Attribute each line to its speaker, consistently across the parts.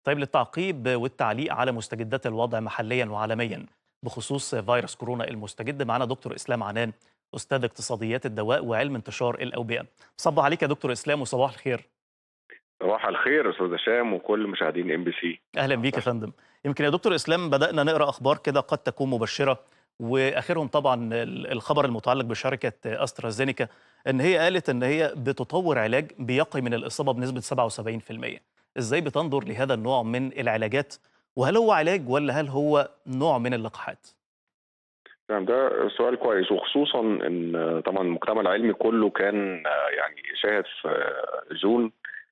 Speaker 1: طيب للتعقيب والتعليق على مستجدات الوضع محليا وعالميا بخصوص فيروس كورونا المستجد معنا دكتور اسلام عنان استاذ اقتصاديات الدواء وعلم انتشار الاوبئه صباح عليك يا دكتور اسلام وصباح الخير
Speaker 2: صباح الخير استاذ هشام وكل مشاهدين ام بي سي
Speaker 1: اهلا بيك يا فندم يمكن يا دكتور اسلام بدانا نقرا اخبار كده قد تكون مبشره واخرهم طبعا الخبر المتعلق بشركه استرازينيكا ان هي قالت ان هي بتطور علاج بيقي من الاصابه بنسبه 77% ازاي بتنظر لهذا النوع من العلاجات وهل هو علاج ولا هل هو نوع من اللقاحات
Speaker 2: نعم ده سؤال كويس وخصوصا ان طبعا المجتمع العلمي كله كان يعني شاهد في جون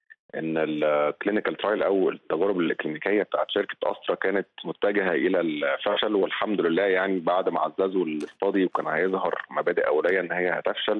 Speaker 2: ان الكلينيكال ترايل او التجارب الكلينيكيه بتاعت شركه استرا كانت متجهه الى الفشل والحمد لله يعني بعد ما عززوا الاستادي وكان هيظهر مبادئ اوليه ان هي هتفشل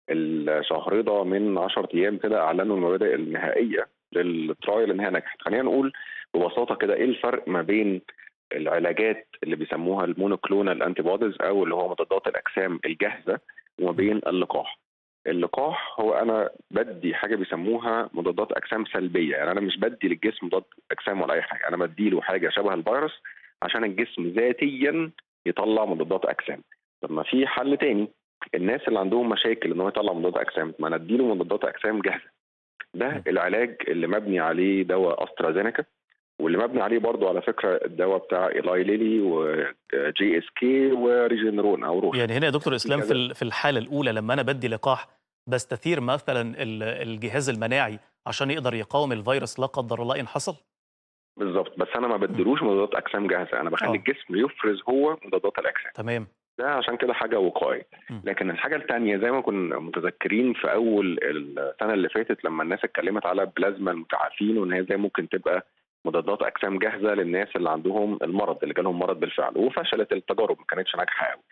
Speaker 2: الشهر ده من 10 ايام كده اعلنوا المبادئ النهائيه للترايل ان هي نجحت خلينا نقول ببساطه كده ايه الفرق ما بين العلاجات اللي بيسموها المونوكلونال انتي بوديز او اللي هو مضادات الاجسام الجاهزه وما بين اللقاح اللقاح هو انا بدي حاجه بيسموها مضادات اجسام سلبيه يعني انا مش بدي للجسم مضاد اجسام ولا اي حاجه انا بدي له حاجه شبه الفيروس عشان الجسم ذاتيا يطلع مضادات اجسام طب ما في حل تاني الناس اللي عندهم مشاكل ان هو يطلع مضادات اجسام ما انا اديله مضادات اجسام جاهزه ده العلاج اللي مبني عليه دواء استرازينيكا واللي مبني عليه برضو على فكره الدواء بتاع ايلاي ليلي وجي اس كي وريجنرون او روش
Speaker 1: يعني هنا يا دكتور اسلام في في الحاله الاولى لما انا بدي لقاح بستثير مثلا الجهاز المناعي عشان يقدر يقاوم الفيروس لا قدر الله ان حصل
Speaker 2: بالظبط بس انا ما بدلوش مضادات اجسام جاهزه انا بخلي الجسم يفرز هو مضادات الاجسام
Speaker 1: تمام
Speaker 2: ده عشان كده حاجه وقائيه لكن الحاجه الثانيه زي ما كنا متذكرين في اول السنه اللي فاتت لما الناس اتكلمت على بلازما المتعافين وان هي ازاي ممكن تبقى مضادات اجسام جاهزه للناس اللي عندهم المرض اللي جالهم مرض بالفعل وفشلت التجارب ما كانتش ناجحه قوي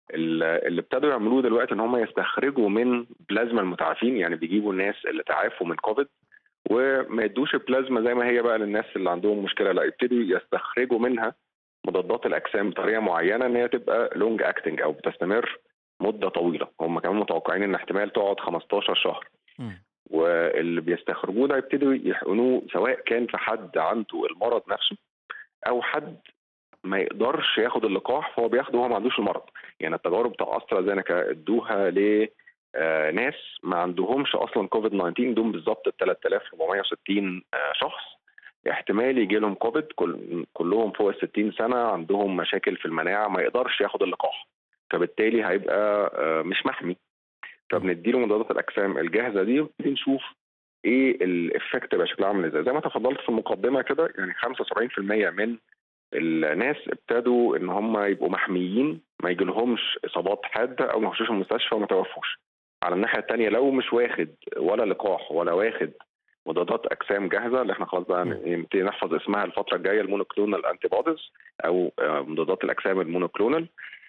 Speaker 2: اللي ابتدوا يعملوه دلوقتي ان هم يستخرجوا من بلازما المتعافين يعني بيجيبوا الناس اللي تعافوا من كوفيد وما يدوش البلازما زي ما هي بقى للناس اللي عندهم مشكله لا يبتدوا يستخرجوا منها مضادات الاجسام بطريقه معينه ان هي تبقى لونج اكتنج او بتستمر مده طويله هم كمان متوقعين ان احتمال تقعد 15 شهر
Speaker 1: م.
Speaker 2: واللي بيستخرجوه ده يبتدوا يحقنوه سواء كان في حد عنده المرض نفسه او حد ما يقدرش ياخد اللقاح فهو بياخده وهو ما عندوش المرض يعني التجارب بتاع استرازينيكا ادوها ل آه ناس ما عندهمش اصلا كوفيد 19 دول بالظبط 3460 آه شخص احتمال يجي لهم كوفيد كل كلهم فوق ال 60 سنه عندهم مشاكل في المناعه ما يقدرش ياخد اللقاح فبالتالي هيبقى آه مش محمي فبنديله مضادات الاجسام الجاهزه دي ونبتدي نشوف ايه الافكت بقى شكلها عامل ازاي زي ما تفضلت في المقدمه كده يعني 75% من الناس ابتدوا ان هم يبقوا محميين ما يجيلهمش اصابات حاده او ما يخشوش المستشفى وما توفوش على الناحيه الثانيه لو مش واخد ولا لقاح ولا واخد مضادات اجسام جاهزه اللي احنا خلاص بقى نبتدي نحفظ اسمها الفتره الجايه المونوكلونال انتي بوديز او مضادات الاجسام المونوكلونال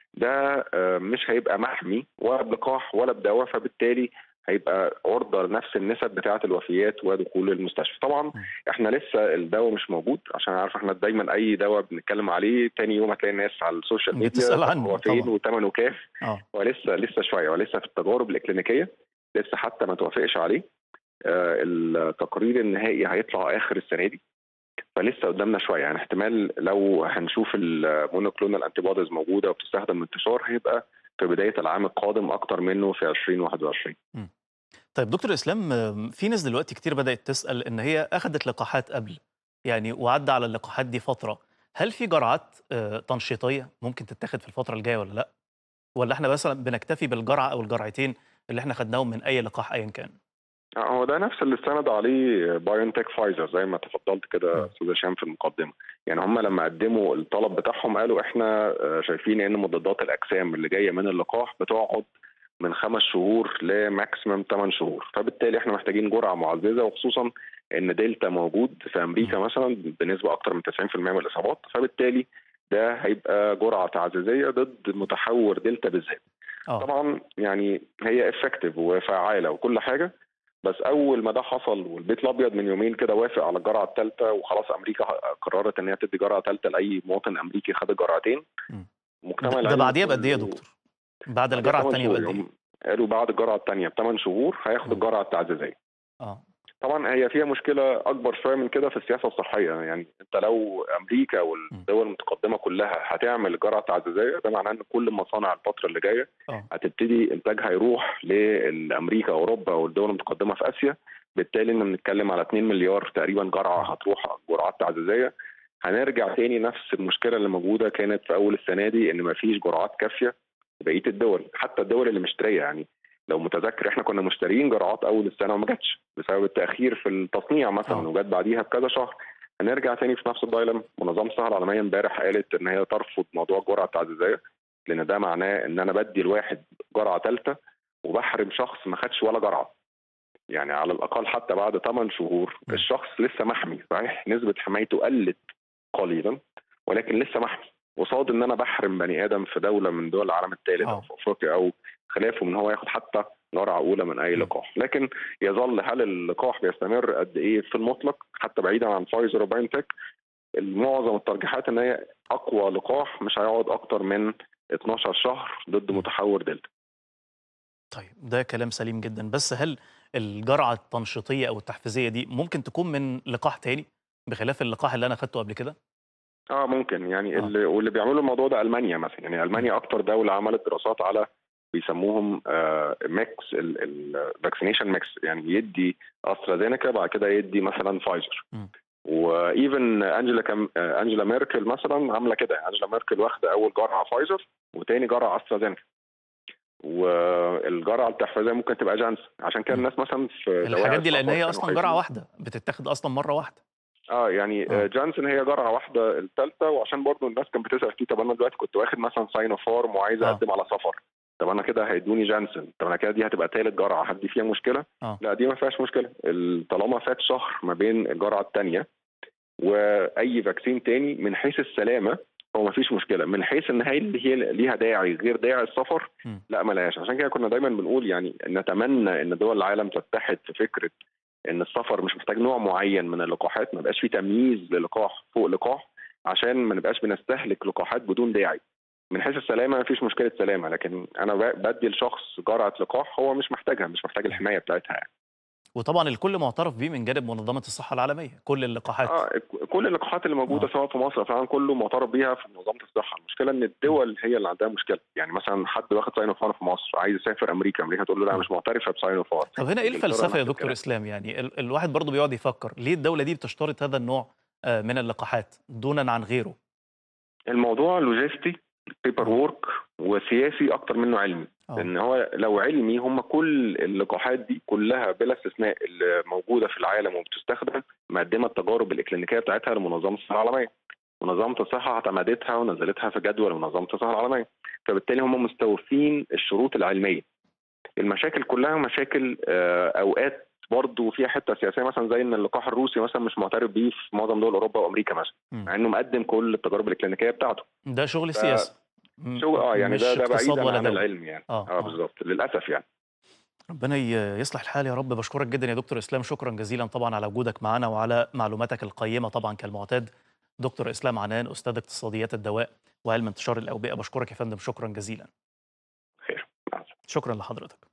Speaker 2: ده مش هيبقى محمي ولا بلقاح ولا بدواء فبالتالي هيبقى عرضه لنفس النسب بتاعه الوفيات ودخول المستشفى طبعا احنا لسه الدواء مش موجود عشان عارف احنا دايما اي دواء بنتكلم عليه تاني يوم هتلاقي الناس على السوشيال ميديا هو فين وثمنه كام هو لسه لسه شويه ولسه في التجارب الاكلينيكيه لسه حتى ما توافقش عليه آه التقرير النهائي هيطلع اخر السنه دي فلسه قدامنا شويه يعني احتمال لو هنشوف المونوكلونال انتي بوديز موجوده وبتستخدم انتشار هيبقى في بدايه العام القادم اكتر منه في 2021
Speaker 1: م. طيب دكتور اسلام في ناس دلوقتي كتير بدات تسال ان هي اخذت لقاحات قبل يعني وعدى على اللقاحات دي فتره هل في جرعات تنشيطيه ممكن تتاخد في الفتره الجايه ولا لا ولا احنا مثلا بنكتفي بالجرعه او الجرعتين اللي احنا خدناهم من اي لقاح ايا كان
Speaker 2: هو ده نفس اللي استند عليه بايونتك فايزر زي ما تفضلت كده استاذ هشام في المقدمه يعني هم لما قدموا الطلب بتاعهم قالوا احنا شايفين ان مضادات الاجسام اللي جايه من اللقاح بتقعد من خمس شهور لماكسيمم 8 شهور فبالتالي احنا محتاجين جرعه معززه وخصوصا ان دلتا موجود في امريكا مثلا بنسبه اكثر من 90% من الاصابات فبالتالي ده هيبقى جرعه تعزيزيه ضد متحور دلتا بالذات طبعا يعني هي افكتيف وفعاله وكل حاجه بس اول ما ده حصل والبيت الابيض من يومين كده وافق على الجرعه الثالثه وخلاص امريكا قررت ان هي تدي جرعه ثالثه لاي مواطن امريكي خد الجرعتين
Speaker 1: مجتمع ده بعديها بقد ايه يا دكتور؟ بعد الجرعه الثانيه بقد ايه؟
Speaker 2: قالوا بعد الجرعه الثانيه بثمان شهور هياخد الجرعه التعزيزيه
Speaker 1: اه
Speaker 2: طبعا هي فيها مشكله اكبر شويه من كده في السياسه الصحيه يعني انت لو امريكا والدول المتقدمه كلها هتعمل جرعه تعزيزيه ده معناه ان كل مصانع الفتره اللي جايه
Speaker 1: اه
Speaker 2: هتبتدي انتاجها يروح لامريكا اوروبا والدول المتقدمه في اسيا بالتالي ان بنتكلم على 2 مليار تقريبا جرعه هتروح جرعات تعزيزيه هنرجع تاني نفس المشكله اللي موجوده كانت في اول السنه دي ان مفيش جرعات كافيه بقيه الدول حتى الدول اللي مشتريه يعني لو متذكر احنا كنا مشترين جرعات اول السنه وما جاتش بسبب التاخير في التصنيع مثلا
Speaker 1: آه.
Speaker 2: وجت بعديها بكذا شهر هنرجع تاني في نفس الدايلم منظمه الصحه العالميه امبارح قالت ان هي ترفض موضوع الجرعه التعزيزيه لان ده معناه ان انا بدي الواحد جرعه ثالثه وبحرم شخص ما خدش ولا جرعه يعني على الاقل حتى بعد 8 شهور
Speaker 1: م.
Speaker 2: الشخص لسه محمي صحيح نسبه حمايته قلت قليلا ولكن لسه محمي قصاد ان انا بحرم بني ادم في دوله من دول العالم الثالث
Speaker 1: آه.
Speaker 2: او في افريقيا او خلافه من هو ياخد حتى جرعه اولى من اي
Speaker 1: م.
Speaker 2: لقاح لكن يظل هل اللقاح بيستمر قد ايه في المطلق حتى بعيدا عن فايزر وباينتك معظم الترجيحات ان هي اقوى لقاح مش هيقعد اكتر من 12 شهر ضد
Speaker 1: م.
Speaker 2: متحور دلتا
Speaker 1: طيب ده كلام سليم جدا بس هل الجرعه التنشيطيه او التحفيزيه دي ممكن تكون من لقاح تاني بخلاف اللقاح اللي انا اخدته قبل كده
Speaker 2: اه ممكن يعني
Speaker 1: آه.
Speaker 2: اللي واللي بيعملوا الموضوع ده المانيا مثلا يعني المانيا اكتر دوله عملت دراسات على بيسموهم آه ميكس الفاكسينيشن ميكس يعني يدي استرازينيكا بعد كده يدي مثلا فايزر
Speaker 1: م.
Speaker 2: وايفن انجلا كام آه انجلا ميركل مثلا عامله كده انجلا ميركل واخده اول جرعه فايزر وتاني جرعه استرازينيكا والجرعه التحفيزيه ممكن تبقى جانسون عشان كده
Speaker 1: م.
Speaker 2: الناس مثلا في
Speaker 1: الحاجات دي لان
Speaker 2: السفر
Speaker 1: هي
Speaker 2: كانوا
Speaker 1: اصلا
Speaker 2: خايفين.
Speaker 1: جرعه واحده بتتاخد اصلا مره واحده
Speaker 2: اه يعني
Speaker 1: آه.
Speaker 2: آه. جانسون هي جرعه واحده الثالثه وعشان برضو الناس كانت بتسال فيه طب انا دلوقتي كنت واخد مثلا ساينوفارم وعايز
Speaker 1: آه.
Speaker 2: اقدم على سفر طب انا كده هيدوني جانسون طب انا كده دي هتبقى ثالث جرعه هدي فيها مشكله
Speaker 1: آه.
Speaker 2: لا دي ما فيهاش مشكله ال- طالما فات شهر ما بين الجرعه الثانيه واي فاكسين تاني من حيث السلامه هو ما فيش مشكله من حيث ان هي اللي هي ليها داعي غير داعي السفر
Speaker 1: م.
Speaker 2: لا ملهاش عشان كده كنا دايما بنقول يعني نتمنى ان دول العالم تتحد في فكره ان السفر مش محتاج نوع معين من اللقاحات ما يبقاش في تمييز للقاح فوق لقاح عشان ما نبقاش بنستهلك لقاحات بدون داعي من حيث السلامه ما فيش مشكله سلامه لكن انا ب- بدي لشخص جرعه لقاح هو مش محتاجها مش محتاج الحمايه بتاعتها يعني.
Speaker 1: وطبعا الكل معترف بيه من جانب منظمه الصحه العالميه كل اللقاحات
Speaker 2: اه كل اللقاحات اللي موجوده
Speaker 1: آه.
Speaker 2: سواء في مصر فعلا كله معترف بيها في منظمه الصحه المشكله ان الدول هي اللي عندها مشكله يعني مثلا حد واخد ساينوفار في مصر عايز يسافر امريكا امريكا تقول له لا
Speaker 1: آه.
Speaker 2: مش معترفه بساينوفار
Speaker 1: طب هنا ايه
Speaker 2: إنجلترا
Speaker 1: الفلسفه يا
Speaker 2: نفس
Speaker 1: دكتور
Speaker 2: الكلام.
Speaker 1: اسلام يعني ال الواحد برضه بيقعد يفكر ليه الدوله دي بتشترط هذا النوع آه، من اللقاحات دونا عن غيره
Speaker 2: الموضوع لوجستي بيبر وورك وسياسي اكتر منه علمي
Speaker 1: اه
Speaker 2: لان هو لو علمي هم كل اللقاحات دي كلها بلا استثناء اللي موجوده في العالم وبتستخدم مقدمه التجارب الاكلينيكيه بتاعتها لمنظمه الصحه العالميه منظمه الصحه اعتمدتها ونزلتها في جدول منظمه الصحه العالميه فبالتالي هم مستوفين الشروط العلميه المشاكل كلها مشاكل آه، اوقات برضه فيها حته سياسيه مثلا زي ان اللقاح الروسي مثلا مش معترف بيه في معظم دول اوروبا وامريكا مثلا
Speaker 1: مم.
Speaker 2: مع انه مقدم كل التجارب الاكلينيكيه بتاعته
Speaker 1: ده شغل
Speaker 2: ف-
Speaker 1: سياسي م-
Speaker 2: شو اه يعني
Speaker 1: مش
Speaker 2: ده ده
Speaker 1: اقتصاد
Speaker 2: بعيدا
Speaker 1: ولا
Speaker 2: عن
Speaker 1: دولة.
Speaker 2: العلم يعني
Speaker 1: اه
Speaker 2: اه
Speaker 1: اه
Speaker 2: بالظبط للاسف يعني
Speaker 1: ربنا ي- يصلح الحال يا رب بشكرك جدا يا دكتور اسلام شكرا جزيلا طبعا على وجودك معنا وعلى معلوماتك القيمه طبعا كالمعتاد دكتور اسلام عنان استاذ اقتصاديات الدواء وعلم انتشار الاوبئه بشكرك يا فندم شكرا جزيلا
Speaker 2: خير مع السلامة.
Speaker 1: شكرا لحضرتك